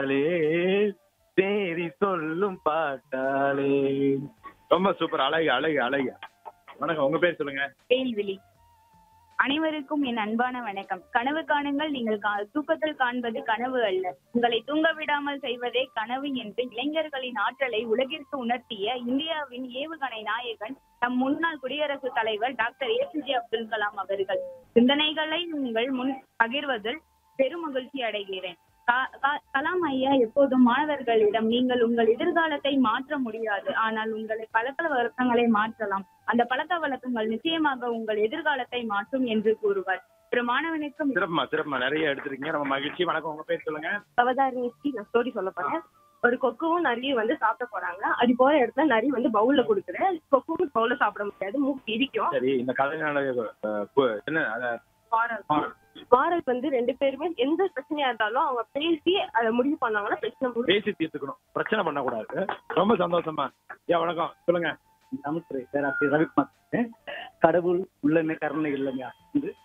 பாட்டாளே தேதி சொல்லும் பாட்டாளே ரொம்ப சூப்பர் அழகு அழகு அழகு வணக்கம் உங்க பேர் சொல்லுங்க வேல்விழி அனைவருக்கும் என் அன்பான வணக்கம் கனவு காணுங்கள் நீங்கள் கா- தூக்கத்தில் காண்பது கனவு அல்ல உங்களை தூங்க விடாமல் செய்வதே கனவு என்று இளைஞர்களின் ஆற்றலை உலகிற்கு உணர்த்திய இந்தியாவின் ஏவுகணை நாயகன் நம் முன்னாள் குடியரசுத் தலைவர் டாக்டர் ஏபிஜே அப்துல் கலாம் அவர்கள் சிந்தனைகளை உங்கள் முன் பகிர்வதில் பெருமகிழ்ச்சி அடைகிறேன் கா- கா- கலாம் ஐயா எப்போதும் மாணவர்களிடம் நீங்கள் உங்கள் எதிர்காலத்தை மாற்ற முடியாது ஆனால் உங்களை பழக்க வழக்கங்களை மாற்றலாம் அந்த பழக்க வழக்கங்கள் நிச்சயமாக உங்கள் எதிர்காலத்தை மாற்றும் என்று கூறுவார் ஒரு மாணவனுக்கும் சிறப்புமா சிறப்புமா நிறைய எடுத்திருக்கீங்க ரொம்ப மகிழ்ச்சி வணக்கம் உங்க பேர் சொல்லுங்க அவதாரிக்கு நான் ஸ்டோரி சொல்ல போறேன் ஒரு கொக்குவும் நரியும் வந்து சாப்பிட போறாங்க அது போற இடத்துல நரி வந்து பவுல்ல கொடுக்குறேன் கொக்கும் பவுல்ல சாப்பிட முடியாது மூக்கு இடிக்கும் சரி இந்த கலைஞான அஹ், கு- என்ன அத- மாரல் வந்து ரெண்டு பேருமே எந்த பிரச்சனையா இருந்தாலும் அவங்க பேசி அதை முடிவு பண்ணாங்கன்னா பிரச்சனை முடியும் பேசி தீர்த்துக்கணும் பிரச்சனை பண்ணக்கூடாது ரொம்ப சந்தோஷமா ஏன் வணக்கம் சொல்லுங்க தமிழ்துறை பேராசிரியர் ரவிக்குமார் பேசுறேன். கடவுள் உள்ளமே கருணை இல்லைங்க இது